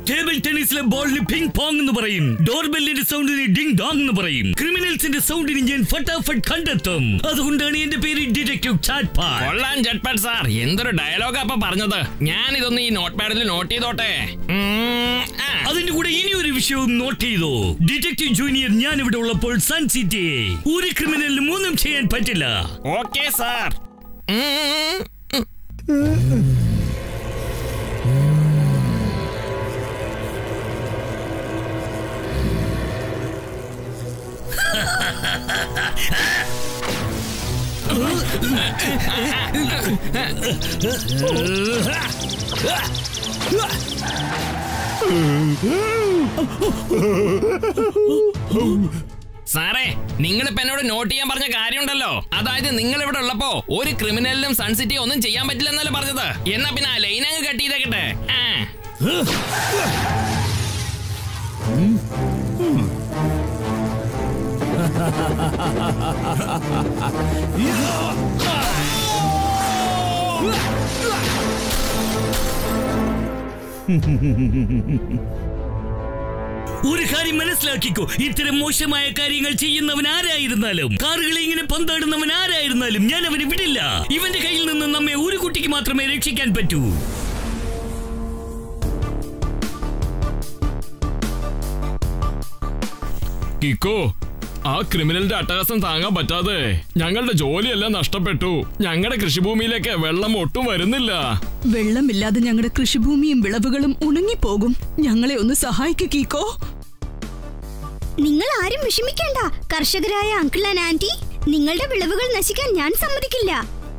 Table ടെന്നീസിലെ ബോളിന് ping pong എന്ന് പറയും ഡോർബെല്ലിന്റെ സൗണ്ടിന് ഡിങ് ഡോങ് എന്ന് പറയും ക്രിമിനൽസിന്റെ സൗണ്ടിന് ഞാൻ ഫട്ടാഫട്ട് കണ്ടെത്തും അതുകൊണ്ടാണ് എന്റെ പേര് ഡിറ്റക്റ്റീവ് ചാറ്റ്പാഡ് കൊള്ളാൻ ജട്ട്പാട് സാർ എന്തൊരു ഡയലോഗാ അപ്പൊ പറഞ്ഞത് ഞാൻ ഇതൊന്ന് ഈ നോട്ട് പാഡിൽ നോട്ട് ചെയ്തോട്ടെ ഉം, ആ. അതിന്റെ കൂടെ ഇനി ഒരു വിഷയവും നോട്ട് ചെയ്തോ ഡിറ്റക്റ്റീവ് ജൂനിയർ ഞാൻ ഇവിടെ ഉള്ളപ്പോൾ സൺ സിറ്റിയെ ഒരു ക്രിമിനലിനും ഒന്നും ചെയ്യാൻ പറ്റില്ല ഓക്കെ സാർ ഉം, സാറേ നിങ്ങളിപ്പോ എന്നോട് നോട്ട് ചെയ്യാൻ പറഞ്ഞ കാര്യമുണ്ടല്ലോ അതായത് നിങ്ങൾ ഇവിടെ ഉള്ളപ്പോ ഒരു ക്രിമിനലിനും സൺസിറ്റി ഒന്നും ചെയ്യാൻ പറ്റില്ലെന്നല്ലേ പറഞ്ഞത് എന്നാ പിന്നെ ആ ലൈൻ അങ്ങ് കട്ട് ചെയ്തേക്കട്ടെ ആ. ഒരു കാര്യം മനസ്സിലാക്കിക്കോ ഇത്തരം മോശമായ കാര്യങ്ങൾ ചെയ്യുന്നവൻ ആരായിരുന്നാലും കാറുകളെ ഇങ്ങനെ പന്താടുന്നവൻ ആരായിരുന്നാലും ഞാൻ അവനെ വിടില്ല ഇവന്റെ കയ്യിൽ നിന്ന് നമ്മെ ഒരു കുട്ടിക്ക് മാത്രമേ രക്ഷിക്കാൻ പറ്റൂ കിക്കോ ആ ക്രിമിനലിന്റെ അട്ടഹാസം താങ്ങാൻ പറ്റാതെ ഞങ്ങളുടെ ജോലിയെല്ലാം നഷ്ടപ്പെട്ടു ഞങ്ങളുടെ കൃഷിഭൂമിയിലേക്ക് വെള്ളം ഒട്ടും വരുന്നില്ല വെള്ളമില്ലാതെ ഞങ്ങളുടെ കൃഷിഭൂമിയും വിളവുകളും ഉണങ്ങിപ്പോകും ഞങ്ങളെ ഒന്ന് സഹായിക്കു കീക്കോ നിങ്ങൾ ആരും വിഷമിക്കേണ്ട കർഷകരായ അങ്കിൾ ആൻഡ് ആന്റി നിങ്ങളുടെ വിളവുകൾ നശിക്കാൻ ഞാൻ സമ്മതിക്കില്ല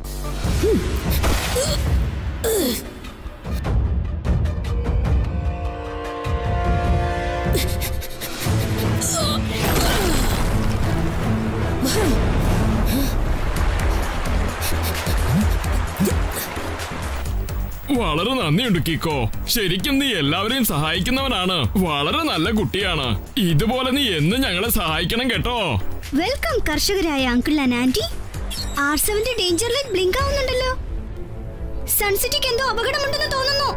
വളരെ നന്ദിയുണ്ട് കിക്കോ ശരിക്കും നീ എല്ലാവരെയും സഹായിക്കുന്നവനാണ് വളരെ നല്ല കുട്ടിയാണ് ഇതുപോലെ നീ എന്നും ഞങ്ങളെ സഹായിക്കണം കേട്ടോ വെൽക്കം കർഷകരായ അങ്കിൾ ആൻഡ് ആന്റി ആർ സെവന്റെ ഡേഞ്ചർ ലൈറ്റ് ബ്ലിങ്ക് ആവുന്നുണ്ടല്ലോ സൺസിറ്റിക്ക് എന്തോ അപകടമുണ്ടെന്ന് തോന്നുന്നു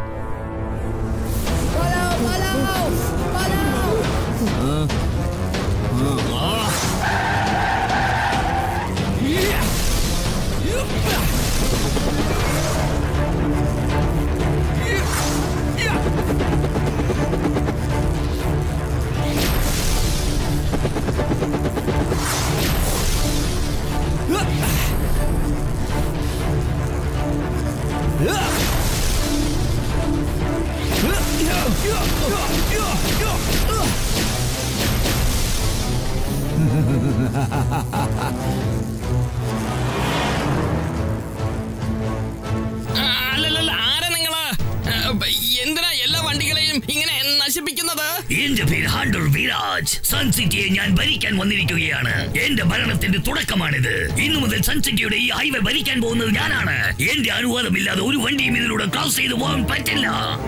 ആ, അല്ലല്ലല്ല ആരാ നിങ്ങള് ആ, എന്തിനാ എല്ലാ വണ്ടികളെയും ഇങ്ങനെ നശിപ്പിക്കുന്നത് എന്റെ പേര് ഹാണ്ടർ വിരാജ് സൺ സിറ്റിയെ ഞാൻ ഭരിക്കാൻ വന്നിരിക്കുകയാണ് എന്റെ ഭരണത്തിന്റെ തുടക്കമാണിത് ഇന്നു മുതൽ സൺ സിറ്റിയുടെ ഈ ഹൈവേ ഭരിക്കാൻ പോകുന്നത് ഞാനാണ് എന്റെ അനുവാദമില്ലാതെ ഒരു വണ്ടിയും ഇതിലൂടെ ക്രോസ് ചെയ്തു പോകാൻ പറ്റില്ല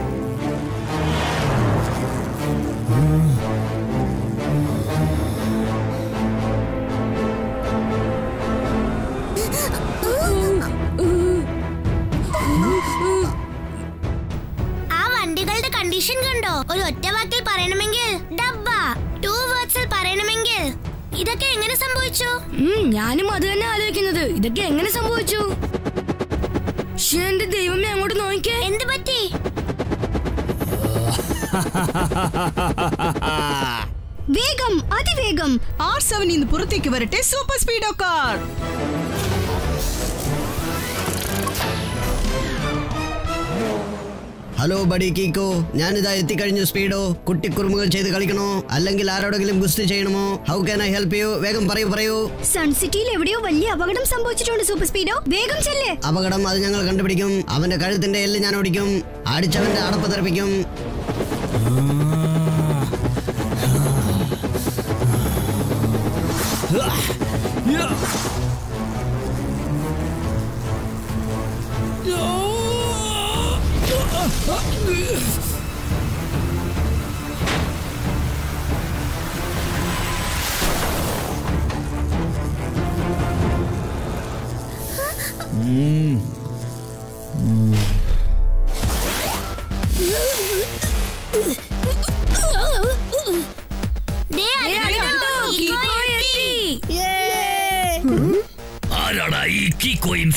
ആ വണ്ടികളുടെ കണ്ടീഷൻ കണ്ടോ ഒരു ഒറ്റ വാക്കിൽ പറയണമെങ്കിൽ ഡബ്ബ ടു വേർഡ്സിൽ പറയണമെങ്കിൽ ഇതൊക്കെ എങ്ങനെ സംഭവിച്ചു ഞാനും അത് തന്നെ ആലോചിക്കുന്നത് ഇതൊക്കെ എങ്ങനെ സംഭവിച്ചു ശ്ശേ, എന്റെ ദൈവമേ അങ്ങോട്ട് നോക്കിക്കേ എന്ത് പറ്റി വേഗം അതിവേഗം ആർ സെവൻ ഇന്ന് പുറത്തേക്ക് വരട്ടെ super Speedo car hello buddy Kiko ഞാനിതാ എത്തിക്കഴിഞ്ഞു സ്പീഡോ കുട്ടിക്കുറുമുകൾ ചെയ്ത് കളിക്കണോ അല്ലെങ്കിൽ ആരോടെങ്കിലും ഗുസ്തി ചെയ്യണമോ how can I help you വേഗം പറയൂ പറയൂ സൺ സിറ്റിയിൽ എവിടെയോ വലിയ അപകടം സംഭവിച്ചിട്ടുണ്ട് സൂപ്പർ സ്പീഡോ വേഗം ചെല്ലേ അപകടം അത് ഞങ്ങൾ കണ്ടുപിടിക്കും അവന്റെ കഴുത്തിന്റെ എല്ല് ഞാൻ ഓടിക്കും അടിച്ചവന്റെ അടപ്പ് തെറിപ്പിക്കും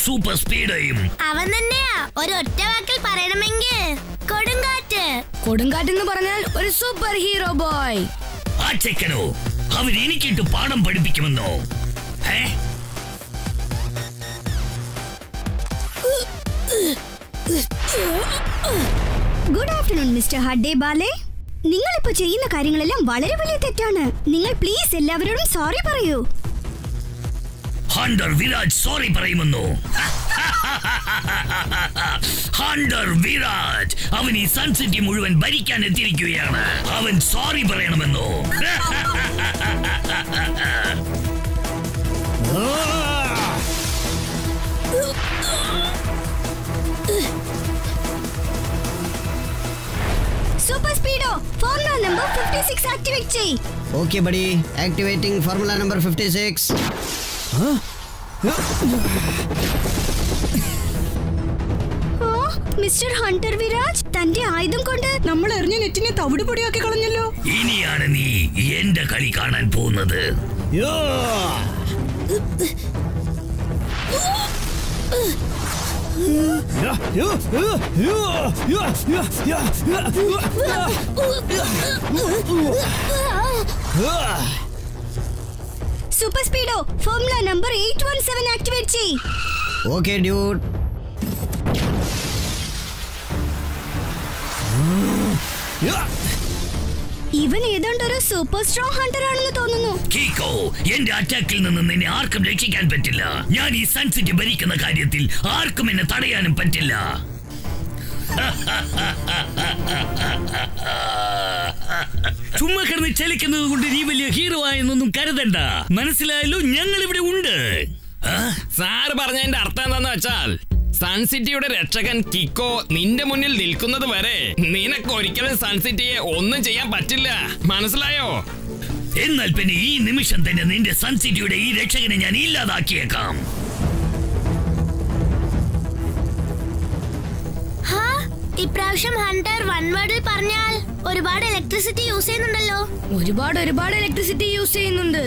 സൂപ്പർ സ്പീഡയും അവൻ തന്നെയാ ഒരു ഒറ്റ വാക്കിൽ പറയണമെങ്കിൽ കൊടുങ്കാറ്റ് കൊടുങ്കാറ്റെന്ന് പറഞ്ഞാൽ ഒരു സൂപ്പർ ഹീറോ ബോയ് ആ ചെക്കനോ അവൻ എനിക്കിട്ട് പാഠം പഠിപ്പിക്കുമെന്നോ ഏ ഗുഡ് ആഫ്റ്റർനൂൺ മിസ്റ്റർ ഹഡേ ബാലെ നിങ്ങൾ ഇപ്പൊ ചെയ്യുന്ന കാര്യങ്ങളെല്ലാം വളരെ വലിയ തെറ്റാണ് നിങ്ങൾ പ്ലീസ് എല്ലാവരോടും സോറി പറയൂ ഹണ്ടർ വിരാജ് സോറി പറയുമെന്നോ ഹണ്ടർ വിരാജ് അവൻ ഈ സൺ സിറ്റി മുഴുവൻ ഭരിക്കാൻ എത്തിയിരിക്കുകയാണ് അവൻ സോറി പറയണമെന്നോ super Speedo formula number 56 activate ചെയ് okay buddy activating formula number fifty six oh mister Hunter Viraj തന്റെ ആയുധം കൊണ്ട് നമ്മൾ എറിഞ്ഞ നെറ്റിനെ തവിട് പൊടിയാക്കി കളഞ്ഞല്ലോ ഇനിയാണ് നീ എന്റെ കളി കാണാൻ പോകുന്നത് super Speedo formula number 817 activate ചെയ് ഓക്കെ ഡ്യൂഡ് ഇവൻ ഏതാണ്ട് ഒരു സൂപ്പർ സ്ട്രോങ് ഹണ്ടർ ആണെന്ന് തോന്നുന്നു കീക്കോ എന്റെ അറ്റാക്കിൽ നിന്ന് നിന്നെ ആർക്കും രക്ഷിക്കാൻ പറ്റില്ല ഞാൻ ഈ സൺ സിറ്റി ഭരിക്കുന്ന കാര്യത്തിൽ ആർക്കും എന്നെ തടയാനും പറ്റില്ല ചുമ്മാ കിടന്ന് ചലിക്കുന്നത് കൊണ്ട് നീ വലിയ ഹീറോ ആയെന്നൊന്നും കരുതണ്ട മനസ്സിലായല്ലോ ഞങ്ങൾ ഇവിടെ ഉണ്ട് ആ? സാറ് പറഞ്ഞതിന്റെ അർത്ഥം എന്താന്ന് വെച്ചാൽ സൺ സിറ്റിയുടെ രക്ഷകൻ കിക്കോ നിന്റെ മുന്നിൽ നിൽക്കുന്നത് വരെ നിനക്ക് ഒരിക്കലും സൺ സിറ്റിയെ ഒന്നും ചെയ്യാൻ പറ്റില്ല മനസ്സിലായോ എന്നാൽ പിന്നെ ഈ നിമിഷം തന്നെ നിന്റെ സൺ സിറ്റിയുടെ ഈ രക്ഷകനെ ഞാൻ ഇല്ലാതാക്കിയേക്കാം ഹാ ഇപ്രാവശ്യം ഹണ്ടർ വൺ വേർഡിൽ പറഞ്ഞാൽ ഒരുപാട് ഇലക്ട്രിസിറ്റി യൂസ് ചെയ്യുന്നുണ്ടല്ലോ ഒരുപാട് ഒരുപാട് ഇലക്ട്രിസിറ്റി യൂസ് ചെയ്യുന്നുണ്ട്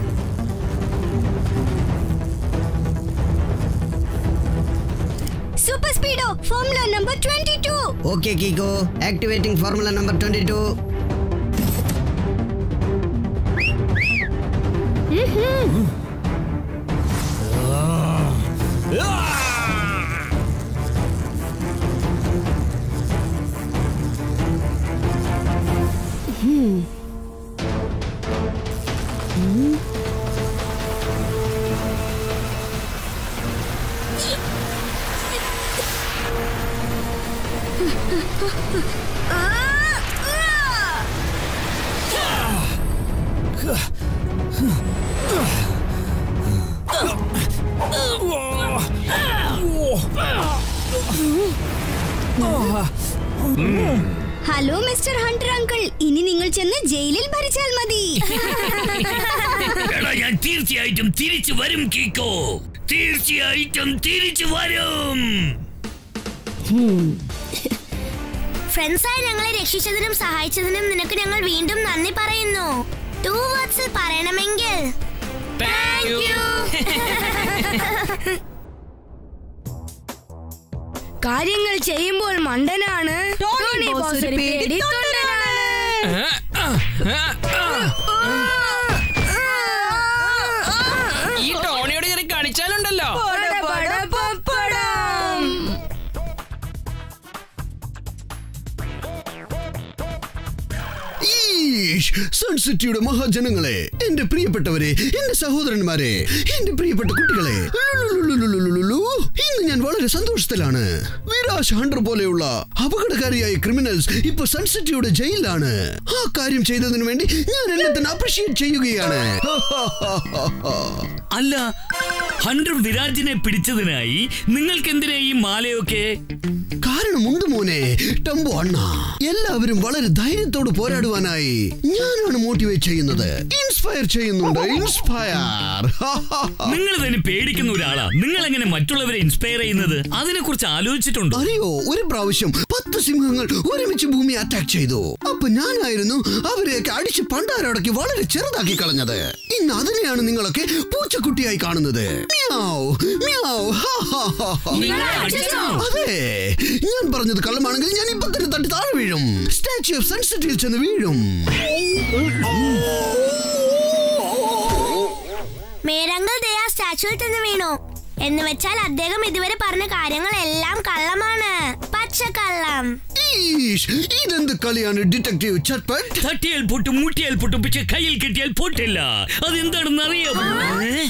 super Speedo formula number 22 okay Kiko activating formula number twenty two hello mister Hunter uncle ഇനി നിങ്ങൾ ചെന്ന് ജയിലിൽ ഭരിച്ചാൽ മതി എടാ ഞാൻ തീർച്ചയായിട്ടും തിരിച്ചു വരും കീക്കോ തീർച്ചയായിട്ടും തിരിച്ചു വരും ഫ്രണ്ട്സായി ഞങ്ങളെ രക്ഷിച്ചതിനും സഹായിച്ചതിനും നിനക്ക് ഞങ്ങൾ വീണ്ടും നന്ദി പറയുന്നു ടു വേർഡ്സിൽ പറയണമെങ്കിൽ Thank you. കാര്യങ്ങൾ ചെയ്യുമ്പോൾ മണ്ടനാണ് ടോണി ബോസ് ഒരു പേടി തൊണ്ടനാണ്. ഈ ടോണിയോട് കയറി കളിച്ചാലുണ്ടല്ലോ പട പട പപ്പടം. ഈഷ്! സൺസിറ്റിയുടെ മഹാജനങ്ങളെ എന്റെ പ്രിയപ്പെട്ടവരെ എന്റെ സഹോദരന്മാരെ എന്റെ പ്രിയപ്പെട്ട കുട്ടികളെ ലുലുലുലുലുലുലുലു. ഇന്ന് ഞാൻ വളരെ സന്തോഷത്തിലാണ് വിരാശ് ഹണ്ടർ പോലെയുള്ള അപകടകാരിയായ ക്രിമിനൽസ് ഇപ്പൊ സൺസിറ്റിയുടെ ജയിലിലാണ് ആ കാര്യം ചെയ്തതിനു വേണ്ടി ഞാൻ എന്നെ തന്നെ അപ്രീഷിയേറ്റ് ചെയ്യുകയാണ് അല്ല ഹണ്ടർ വിരാജിനെ പിടിച്ചതിനായി നിങ്ങൾക്ക് എന്തിനാ ഈ മാലയൊക്കെ കാരണമുണ്ട് മോനെ ടംബോ അണ്ണ എല്ലാവരും വളരെ ധൈര്യത്തോട് പോരാടുവാനായി ഞാനാണ് മോട്ടിവേറ്റ് ചെയ്യുന്നത് ഇൻസ്പയർ ചെയ്യുന്നുണ്ട് ഇൻസ്പയർ നിങ്ങൾ തന്നെ പേടിക്കുന്ന ഒരാളാ നിങ്ങൾ എങ്ങനെ മറ്റുള്ളവരെ ഇൻസ്പയർ ചെയ്യുന്നത് അതിനെ കുറിച്ച് ആലോചിച്ചിട്ടുണ്ടോ അറിയോ ഒരു പ്രാവശ്യം പത്ത് സിംഹങ്ങൾ ഒരുമിച്ച് ഭൂമി അറ്റാക്ക് ചെയ്തു അപ്പൊ ഞാനായിരുന്നു അവരെയൊക്കെ അടിച്ച് പണ്ടാരടക്കി വളരെ ചെറുതാക്കി കളഞ്ഞത് ഇന്ന് അതിനെയാണ് നിങ്ങളൊക്കെ പൂച്ചക്കുട്ടിയായി കാണുന്നത് മ്യാവ്, മ്യാവ്, ഹാ, ഹാ, ഹാ, ഹാ. അതെ ഞാൻ പറഞ്ഞത് കള്ളമാണെങ്കിൽ ഞാൻ ഇപ്പൊ തന്നെ തട്ടി താഴെ വീഴും സ്റ്റാച്യു ഓഫ് സൺസെറ്റിൽ ചെന്ന് വീഴും മേരങ്കൽ ദേ ആ സ്റ്റാച്ചുവിൽ തന്നെ വീണു എന്ന് വെച്ചാൽ അദ്ദേഹം ഇതുവരെ പറഞ്ഞ കാര്യങ്ങളെല്ലാം കള്ളമാണ് പച്ചക്കള്ളം ഈഷ്, ഇതെന്ത് കളിയാണ് ഡിറ്റക്റ്റീവ് ചട്പട്ട് തട്ടിയാൽ പൊട്ടും മുട്ടിയാൽ പൊട്ടും പക്ഷെ കയ്യിൽ കിട്ടിയാൽ പൊട്ടില്ല അതെന്താണെന്ന് അറിയാമോ ഏ?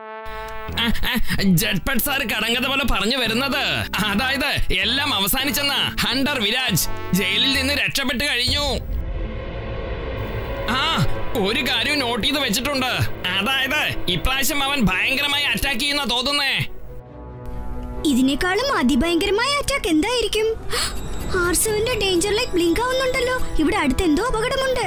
ജഡ്പട്ട് സാർ കടങ്കഥ പോലെ പറഞ്ഞു വരുന്നത് അതായത് എല്ലാം അവസാനിച്ചെന്ന ഹണ്ടർ വിരാജ് ജയിലിൽ നിന്ന് രക്ഷപ്പെട്ട് കഴിഞ്ഞു ആ ഒരു കാര്യം നോട്ട് ചെയ്ത് വെച്ചിട്ടുണ്ട് അതായത് ഇപ്രാവശ്യം അവൻ ഭയങ്കരമായി അറ്റാക്ക് ചെയ്യുന്ന തോന്നുന്നേ ഇതിനേക്കാളും അതിഭയങ്കരമായ അറ്റാക്ക് എന്തായിരിക്കും ആർ സെവന്റെ ഡേഞ്ചർ ലൈറ്റ് ബ്ലിങ്ക് ആവുന്നുണ്ടല്ലോ ഇവിടെ അടുത്ത് എന്തോ അപകടമുണ്ട്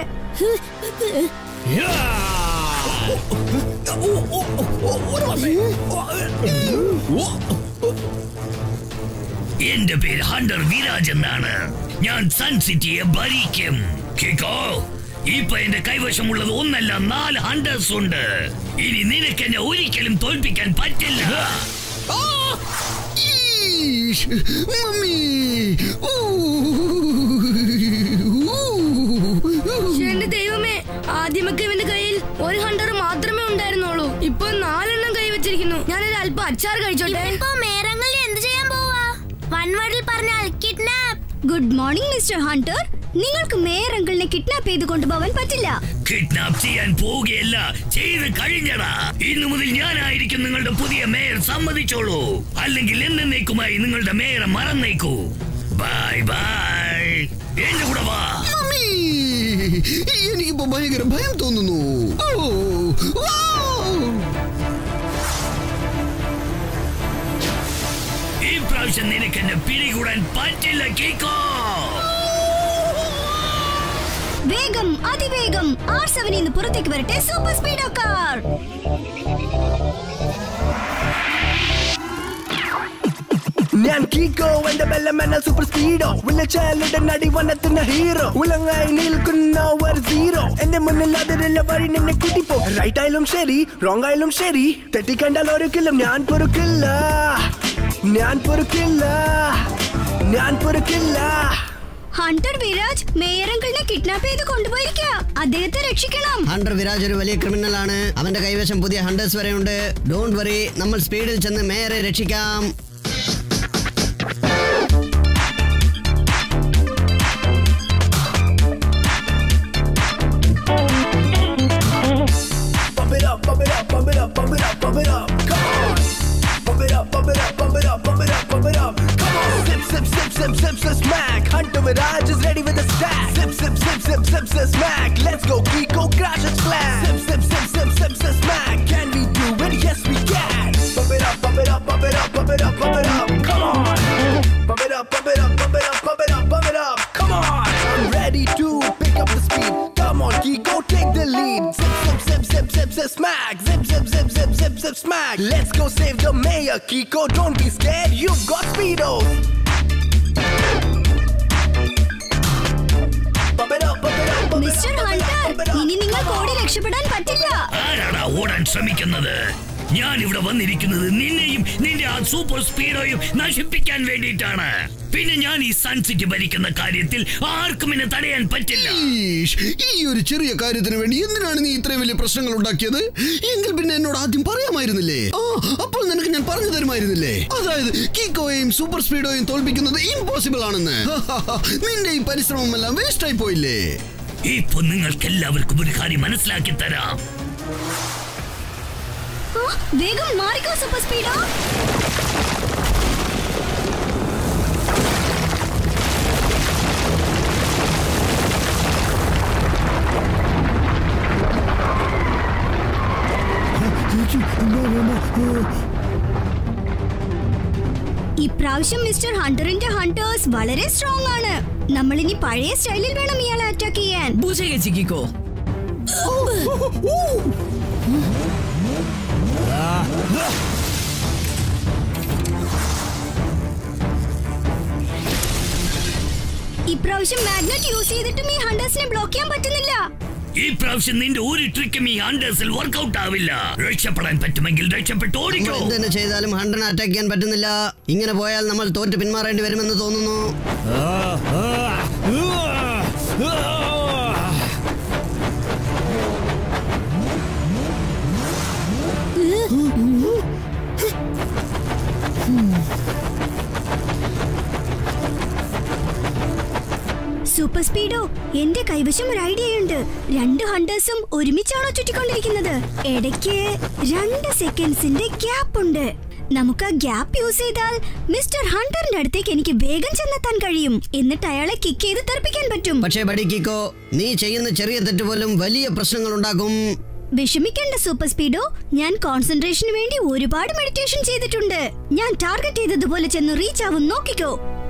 എന്റെ പേര് ഹണ്ടർ വിരാജ് എന്നാണ് ഞാൻ സൺ സിറ്റിയെ ഭരിക്കും കേക്കോ ഇപ്പൊ എന്റെ കൈവശമുള്ളത് ഒന്നല്ല നാല് ഹണ്ടേഴ്സ് ഉണ്ട് ഇനി നിനക്ക് എന്നെ ഒരിക്കലും തോൽപ്പിക്കാൻ പറ്റില്ല ആ! ഈഷ്! മമ്മി ഊ! ശ്ശേ, എന്റെ ദൈവമേ ആദ്യമൊക്കെ ഇവന്റെ കയ്യിൽ ഒരു ഹണ്ടർ മാത്രമേ ഉണ്ടായിരുന്നുള്ളൂ ഇപ്പൊ നാലെണ്ണം കൈ വെച്ചിരിക്കുന്നു ഞാനൊരു അല്പം അച്ചാർ കഴിച്ചോട്ടെ ഇപ്പൊ മേരങ്കലിൽ എന്ത് ചെയ്യാൻ പോവാ വൺ വേർഡിൽ പറഞ്ഞാൽ kidnap good morning mister Hunter നിങ്ങൾക്ക് മേയർ അങ്കിളിനെ കിഡ്നാപ്പ് ചെയ്ത് കൊണ്ടുപോകാൻ പറ്റില്ല കിഡ്നാപ്പ് ചെയ്യാൻ പോവുകയല്ല ചെയ്ത് കഴിഞ്ഞടാ ഇന്നു മുതൽ ഞാനായിരിക്കും നിങ്ങളുടെ പുതിയ മേയർ സമ്മതിച്ചോളൂ അല്ലെങ്കിൽ എന്നേക്കുമായി നിങ്ങളുടെ മേയറെ മറന്നേക്കൂ ബൈ ബൈ എന്റെ കൂടെ വാ മമ്മി എനിക്കിപ്പോ ഭയങ്കര ഭയം തോന്നുന്നു ഓ! വൗ! ഈ പ്രാവശ്യം നിനക്ക് എന്നെ പിടികൂടാൻ പറ്റില്ല കേക്കോ വേഗം അതിവേഗം ആർ സെവനിൽ നിന്ന് പുറത്തേക്ക് വരട്ടെ സൂപ്പർ സ്പീഡോ കാർ ഞാൻ കീക്കോ എന്റെ ബെല്ലമെന്ന സൂപ്പർ സ്പീഡോ വിളിച്ചാലിന്റെ നടി വന്നെത്തുന്ന ഹീറോ ഉളങ്ങായി നിൽക്കുന്ന ഒരു സീറോ എന്റെ മുന്നിൽ അതിലുള്ള വഴി നിന്നെ കൂട്ടിപ്പോ റൈറ്റ് ആയാലും ശരി റോങ് ആയാലും ശരി തെറ്റിക്കണ്ടാൽ ഒരിക്കലും ഞാൻ പൊറുക്കില്ല ഞാൻ പൊറുക്കില്ല ഞാൻ പൊറുക്കില്ല ഹണ്ടർ വിരാജ് മേയർ അങ്കിളിനെ കിഡ്നാപ്പ് ചെയ്ത് കൊണ്ടുപോയിരിക്കുക അദ്ദേഹത്തെ രക്ഷിക്കണം ഹണ്ടർ വിരാജ് ഒരു വലിയ ക്രിമിനൽ ആണ് അവന്റെ കൈവശം പുതിയ ഹണ്ടേഴ്സ് വരെ ഉണ്ട് ഡോണ്ട് വറി നമ്മൾ സ്പീഡിൽ ചെന്ന് മേയറെ രക്ഷിക്കാം Bump it up, bump it up, bump it up, bump it up, bump it up. Come on. Bump it up, bump it up, bump it up, bump it up, bump it up. Come on. Zip, zip, zip, zip, zip, zip, smack. Hunter Viraj is ready with the stack. Zip, zip, zip, zip, zip, zip, smack. Let's go, Kiko, crash and splash. Zip, zip, zip, zip, zip, zip, smack. Can we do it? Yes, we can. Bump it up, bump it up, bump it up, bump it up, bump it up. Come on. Bump it up, bump it up, bump it up, bump it up, bump it up. Come on. I'm ready to pick up the speed. Come on, Kiko, take the lead. Zip, zip, zip, zip, zip, zip, smack. Zip, zip, zip, zip, zip, zip, smack. Let's go save the mayor, Kiko. Don't be scared. You've got speedos. Bump it up, bump it up, bump it mister up, bump it up, Hunter bump it up. ഇനി നിങ്ങൾക്ക് ഓടി രക്ഷപ്പെടാൻ പറ്റില്ല ആരാടാ ഓടാൻ ശ്രമിക്കുന്നത് ഞാൻ ഇവിടെ വന്നിരിക്കുന്നത് നിന്നെയും നിന്റെ ആ സൂപ്പർ സ്പീഡോയും നശിപ്പിക്കാൻ വേണ്ടിയിട്ടാണ് പിന്നെ ഞാൻ ഈ സൺ സിറ്റി ഭരിക്കുന്ന കാര്യത്തിൽ ആർക്കും എന്നെ തടയാൻ പറ്റില്ല ഈഷ്, ഈ ഒരു ചെറിയ കാര്യത്തിന് വേണ്ടി എന്തിനാണ് നീ ഇത്രയും വലിയ പ്രശ്നങ്ങൾ ഉണ്ടാക്കിയത് എങ്കിൽ പിന്നെ എന്നോട് ആദ്യം പറയാമായിരുന്നില്ലേ ആ അപ്പോൾ നിനക്ക് ഞാൻ പറഞ്ഞു തരുമായിരുന്നില്ലേ അതായത് കീക്കോയെയും സൂപ്പർ സ്പീഡോയും തോൽപ്പിക്കുന്നത് ഇമ്പോസിബിൾ ആണെന്ന് നിന്റെ ഈ പരിശ്രമം എല്ലാം വേസ്റ്റ് ആയി പോയില്ലേ ഇപ്പൊ നിങ്ങൾക്ക് എല്ലാവർക്കും ഒരു കാര്യം മനസ്സിലാക്കി തരാം ആ, വേഗം മാറിക്കോ സൂപ്പർ സ്പീഡോ ഇപ്രാവശ്യം മിസ്റ്റർ ഹണ്ടറിന്റെ ഹണ്ടേഴ്സ് വളരെ സ്ട്രോങ് ആണ് നമ്മൾ ഇനി പഴയ സ്റ്റൈലിൽ വേണം ഇയാളെ അറ്റാക്ക് ചെയ്യാൻ ബുജയെ ചിക്കിക്കോ ഇപ്രാവശ്യം മാഗ്നറ്റ് യൂസ് ചെയ്തിട്ടും ഈ ഹണ്ടേഴ്സിനെ ബ്ലോക്ക് ചെയ്യാൻ പറ്റുന്നില്ല ഈ പ്രാവശ്യം നിന്റെ ഒരു ട്രിക്കും ഈ ഹണ്ടേഴ്സിൽ വർക്കൗട്ട് ആവില്ല രക്ഷപ്പെടാൻ പറ്റുമെങ്കിൽ രക്ഷപ്പെട്ട് നമ്മൾ ഓടിക്കോ എന്ത് തന്നെ ചെയ്താലും ഹണ്ടറിനെ അറ്റാക്ക് ചെയ്യാൻ പറ്റുന്നില്ല ഇങ്ങനെ പോയാൽ നമ്മൾ തോറ്റ് പിന്മാറേണ്ടി വരുമെന്ന് തോന്നുന്നു സൂപ്പർ സ്പീഡോ എന്റെ കൈവശം ഒരു ഐഡിയ ഉണ്ട് രണ്ട് ഹണ്ടേഴ്സും ഒരുമിച്ചാണോ ചുറ്റിക്കൊണ്ടിരിക്കുന്നത് ഇടയ്ക്ക് രണ്ട് സെക്കൻഡ്സിന്റെ ഗ്യാപ്പ് ഉണ്ട് നമുക്ക് ആ ഗ്യാപ്പ് യൂസ് ചെയ്താൽ മിസ്റ്റർ ഹണ്ടറിന്റെ അടുത്തേക്ക് എനിക്ക് വേഗം ചെന്നെത്താൻ കഴിയും എന്നിട്ട് അയാളെ കിക്ക് ചെയ്ത് തെറിപ്പിക്കാൻ പറ്റും പക്ഷേ ബടിക്കിക്കോ നീ ചെയ്യുന്ന ചെറിയ തെറ്റ് പോലും വലിയ പ്രശ്നങ്ങൾ ഉണ്ടാക്കും വിഷമിക്കേണ്ട സൂപ്പർ സ്പീഡോ ഞാൻ കോൺസെൻട്രേഷന് വേണ്ടി ഒരുപാട് മെഡിറ്റേഷൻ ചെയ്തിട്ടുണ്ട് ഞാൻ ടാർഗറ്റ് ചെയ്തതുപോലെ ചെന്ന് റീച്ച് ആവും നോക്കിക്കോ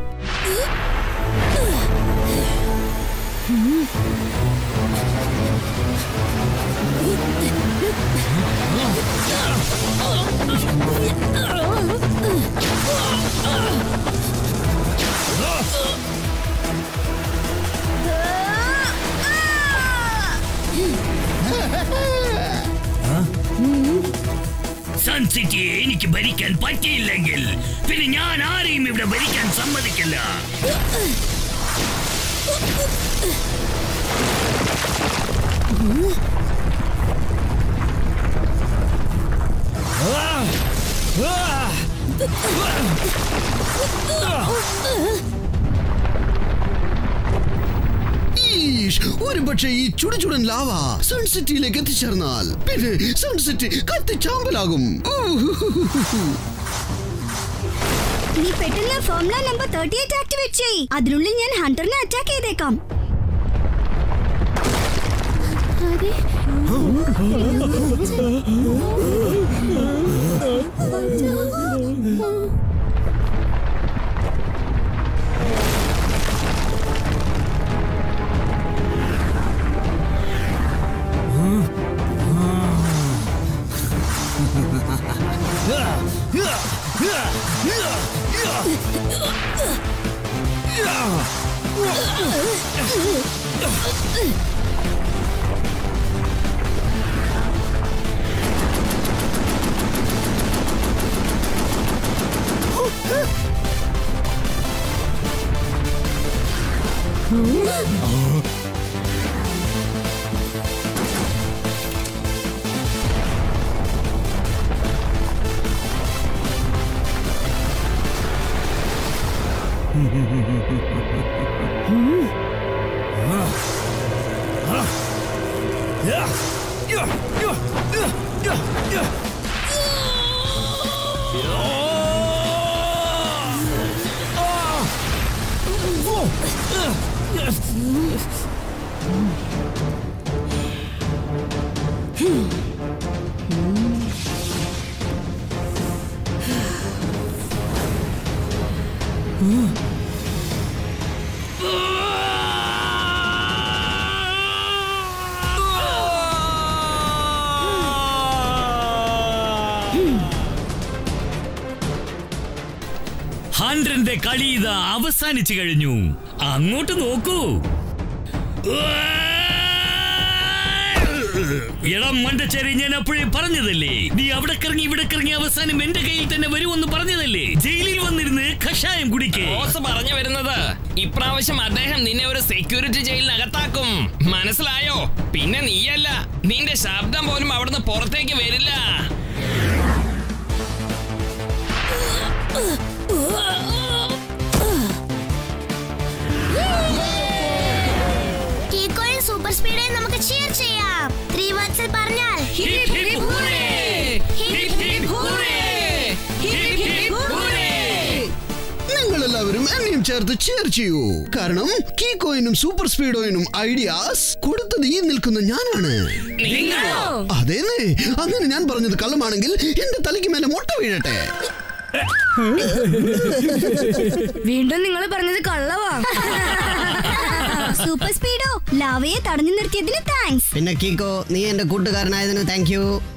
സൺ സിറ്റിയെ എനിക്ക് ഭരിക്കാൻ പറ്റിയില്ലെങ്കിൽ പിന്നെ ഞാൻ ആരെയും ഇവിടെ ഭരിക്കാൻ സമ്മതിക്കില്ല ഈഷ്, ഒരു പക്ഷേ ഈ ചുടുചുടൻ ലാവ സൺസിറ്റിയിലേക്ക് എത്തിച്ചേർന്നാൽ പിന്നെ സൺസിറ്റി കത്തിച്ചാമ്പലാകും ഊഹുഹുഹുഹു. നീ പെട്ടെന്ന് formula number thirty eight activate ചെയ് അതിനുള്ളിൽ ഞാൻ ഹണ്ടറിനെ അറ്റാക്ക് ചെയ്തേക്കാം ഹൺഡ്രന്റെ കളി ഇതാ അവസാനിച്ചു കഴിഞ്ഞു അങ്ങോട്ട് നോക്കൂ ഇളം മണ്ടച്ചേരി ഞാൻ അപ്പോഴേ പറഞ്ഞതല്ലേ നീ അവിടെ കറങ്ങി ഇവിടെ കറങ്ങി അവസാനം എന്റെ കയ്യിൽ തന്നെ വരുമെന്ന് പറഞ്ഞതല്ലേ ജയിലിൽ വന്നിരുന്ന് കഷായം കുടിക്കേ ബോസ് പറഞ്ഞു വരുന്നത് ഇപ്രാവശ്യം അദ്ദേഹം നിന്നെ ഒരു സെക്യൂരിറ്റി ജയിലിനകത്താക്കും മനസ്സിലായോ പിന്നെ നീയല്ല നിന്റെ ശബ്ദം പോലും അവിടുന്ന് പുറത്തേക്ക് വരില്ല കീക്കോയും സൂപ്പർ സ്പീഡേയും നമുക്ക് cheer ചെയ്യാം ത്രീ വേർഡ്സിൽ പറഞ്ഞാൽ hip hip hooray! Hip hip hooray! Hip hip hooray! നിങ്ങൾ എല്ലാവരും എന്നെയും ചേർത്ത് ചേർ ചെയ്യൂ കാരണം കീകോയിനും സൂപ്പർ സ്പീഡോയിനും ഐഡിയാസ് കൊടുത്തത് ഈ നിൽക്കുന്ന ഞാനാണ് നിങ്ങളോ അതേന്നേ അങ്ങനെ ഞാൻ പറഞ്ഞത് കള്ളമാണെങ്കിൽ എന്റെ തലയ്ക്ക് മേലെ മുട്ട വീഴട്ടെ വീണ്ടും നിങ്ങൾ പറഞ്ഞത് കള്ളവാ സൂപ്പർ സ്പീഡോ ലാവയെ തടഞ്ഞു നിർത്തിയതിന് താങ്ക്സ് പിന്നെ കീക്കോ നീ എന്റെ കൂട്ടുകാരനായതിന് താങ്ക് യു